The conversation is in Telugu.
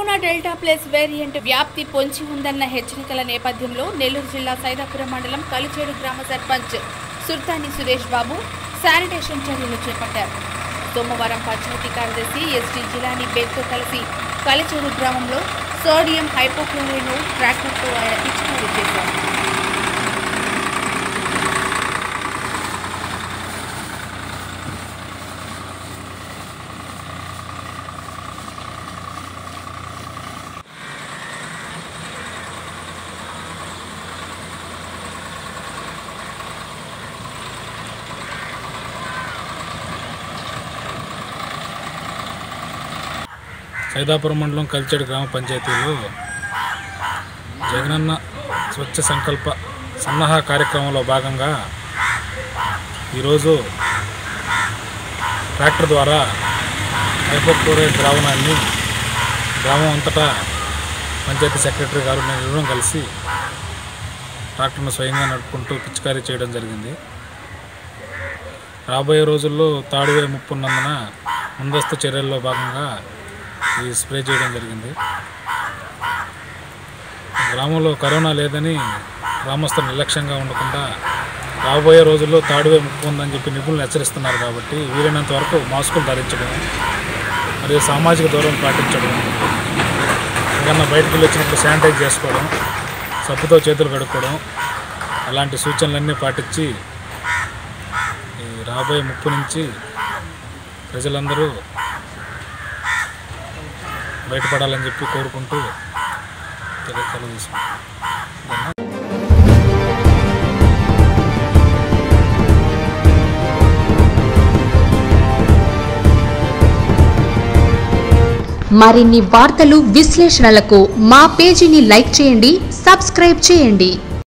కరోనా డెల్టా ప్లస్ వేరియంట్ వ్యాప్తి పొంచి ఉందన్న హెచ్చరికల నేపథ్యంలో నెల్లూరు జిల్లా సైదాపురం మండలం కలిచేడు గ్రామ సర్పంచ్ సుల్తాని సురేష్ బాబు శానిటేషన్ చర్యలు చేపట్టారు సోమవారం పంచాయతీ కార్యదర్శి ఎస్టీ జిలాని బేగ్తో కలిసి కలిచేడు గ్రామంలో సోడియం హైపోక్లోరైడ్ ట్రాక్టర్తో ఆయన పిచికారీ చేశారు సైదాపురం మండలం కలిచేడు గ్రామ పంచాయతీలో జగనన్న స్వచ్ఛ సంకల్ప సన్నాహ కార్యక్రమంలో భాగంగా ఈరోజు ట్రాక్టర్ ద్వారా హైపోక్లోరైడ్ ద్రావణాన్ని గ్రామం అంతటా పంచాయతీ సెక్రటరీ గారు నేను కలిసి ట్రాక్టర్ను స్వయంగా నడుపుకుంటూ పిచికారీ చేయడం జరిగింది రాబోయే రోజుల్లో తాడువే ముప్పు ఉన్నందున ముందస్తు చర్యల్లో భాగంగా ఈ స్ప్రే చేయడం జరిగింది గ్రామంలో కరోనా లేదని గ్రామస్తులు నిర్లక్ష్యంగా ఉండకుండా రాబోయే రోజుల్లో తాడువే ముప్పు ఉందని చెప్పి నిపుణులు హెచ్చరిస్తున్నారు కాబట్టి వీలైనంత వరకు మాస్కులు ధరించడం మరియు సామాజిక దూరం పాటించడం ఏదన్నా బయటకు వెళ్ళి వచ్చినప్పుడు శానిటైజ్ చేసుకోవడం సబ్బుతో చేతులు కడుక్కోవడం అలాంటి సూచనలన్నీ పాటించి ఈ రాబోయే ముప్పు నుంచి ప్రజలందరూ బయటపడాలని చెప్పి కోరుకుంటూ సెలవు తీసుకుంటాం మరిన్ని వార్తలు విశ్లేషణలకు మా పేజీని లైక్ చేయండి సబ్స్క్రైబ్ చేయండి